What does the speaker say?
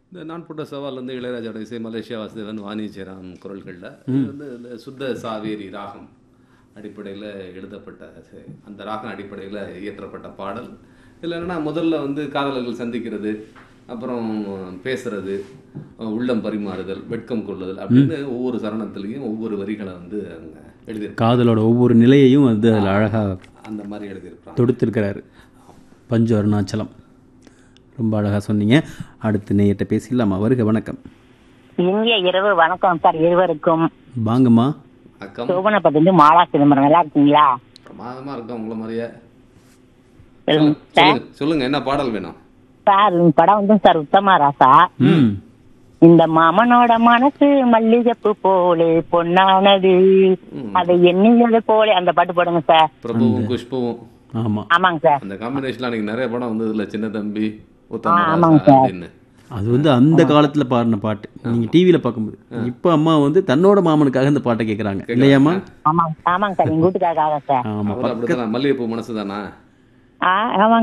இந்த நான் போட்ட சவால் வந்து இளையராஜாவோட இசை மலேசியா வாசுதேவன் வாணி ஜெயராம் குரல்களில் இது வந்து இந்த சுத்த சாவேரி ராகம் அடிப்படையில் எழுதப்பட்ட ச- அந்த ராகம் அடிப்படையில் இயற்றப்பட்ட பாடல் இதில் என்னன்னா முதல்ல வந்து காதலர்கள் சந்திக்கிறது அப்புறம் பேசுறது உள்ளம் பரிமாறுதல் வெட்கம் கொள்ளுதல் அப்படின்னு ஒவ்வொரு சரணத்துலேயும் ஒவ்வொரு வரிகளை வந்து அவங்க எழுதியிருக்காங்க காதலோட ஒவ்வொரு நிலையையும் வந்து அதில் அழகாக அந்த மாதிரி எழுதியிருப்பாங்க தொடுத்திருக்கிறாரு பஞ்சு அருணாச்சலம் ரொம்ப அழகாக சொன்னீங்க அடுத்து நேயர்கிட்ட பேசிடலாமா வருக வணக்கம் இனிய இரவு வணக்கம் சார் இருவருக்கும் வாங்கம்மா அக்கம் சோபனப்பட்டு மாலா சிதம்பரம் நல்லா இருக்கீங்களா பிரமாதமாக இருக்கும் உங்களை மாதிரியே சொல்லுங்க சார் சொல்லுங்க சொல்லுங்க என்ன பாடல் வேணும் சார் இந்த படம் வந்து சார் உத்தமா ராசா ம் இந்த மாமனோட மனசு மல்லிகைப்பூ போலே பொன்னானது அதை எண்ணியது போலே அந்த பாட்டு போடுங்க சார் பிரபுவும் குஷ்புவும் ஆமாம் ஆமாங்க சார் அந்த காம்பினேஷன்ல அன்னைக்கு நிறைய படம் வந்து இதுல சின்ன தம்பி ஆமாங்க உத்தமராசா சார். அப்படின்னு அது வந்து அந்த காலத்துல பாடின பாட்டு நீங்க டிவியில பார்க்கும்போது இப்போ அம்மா வந்து தன்னோட மாமனுக்காக இந்த பாட்டை கேட்குறாங்க இல்லையாம்மா ஆமாங்க ஆமாங்க சார் எங்க வீட்டுக்காக சார் ஆமா அவர் அப்படிதான் மல்லிகைப்பூ மனசு தானா ஆ ஆமாங்க